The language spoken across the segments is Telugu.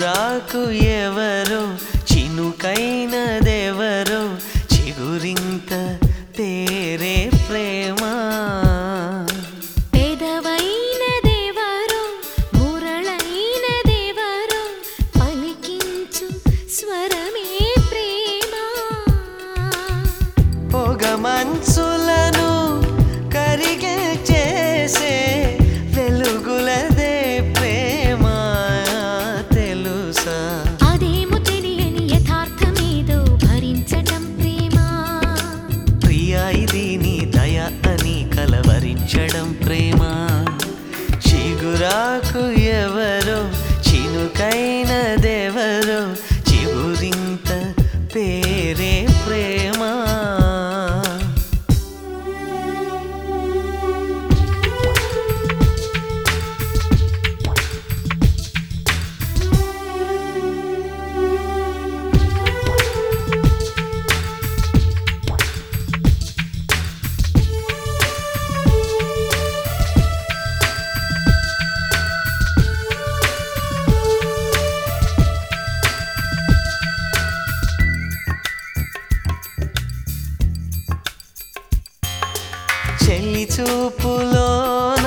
చిగురాకు ఎవరో చినుకైనదెవరో చిగురింత పేరే ప్రేమ పేదవైన దేవరో మురళైన దేవరో పలికించు స్వరమే ప్రేమ పొగ మంచులను కరిగే చేసే వెలుగులదే ప్రేమ తెలుసా అదేమో తెలియని యథార్థమేదో భరించటం ప్రేమ ప్రియా ఇది నీ దయ అని కలవరించడం ప్రేమ చిగురాకు ఎవరో చినుకైనదెవరో చిగురింత పేరే ప్రేమ చెల్లి చూపులోన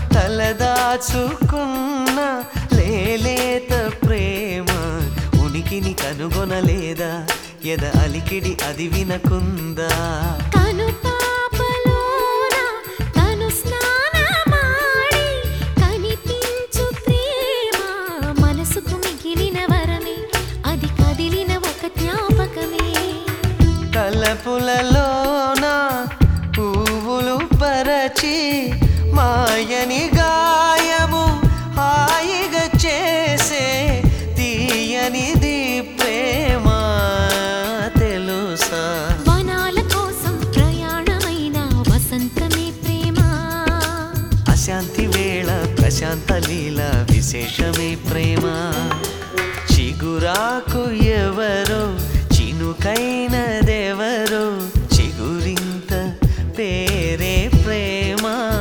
తలదాచుకున్న లేలేత ప్రేమ ఉనికిని కనుగొనలేదా ఎద అలికిడి అది వినకుందా కను పాపలోన తను స్నానమాడి కనిపించు ప్రేమ మనసుకు మిగిలిన వరమే అది కదిలిన ఒక జ్ఞాపకమే తలపులలోన పువ్వులు పరచి మాయని గాయము హాయిగా చేసే తీయనిది ప్రేమ తెలుసా వనాల కోసం ప్రయాణమైన వసంతమే ప్రేమ అశాంతి వేళ ప్రశాంత లీల విశేషమే ప్రేమ చిగురాకు ఎవరో చినుకైనదెవరో చిగురింత పేరే ప్రేమ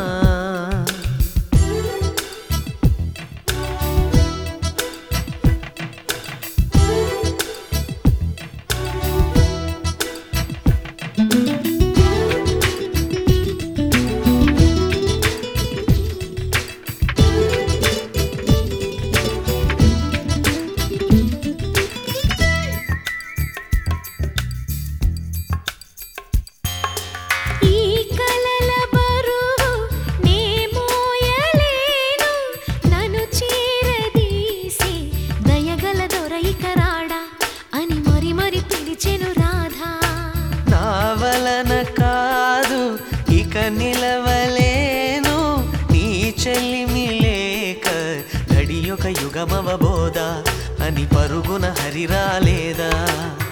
ఈ కలల బరువు నే మోయలేను నన్ను చేరదీసి దయగల దొరైక రాడా అని మరి మరి పిలిచెను రాధా నా వలన కాదు ఇక నిలవలేను నీ చెల్లిమి లేక గడియొక యుగమవబోదా అని పరుగున హరిరాలేదా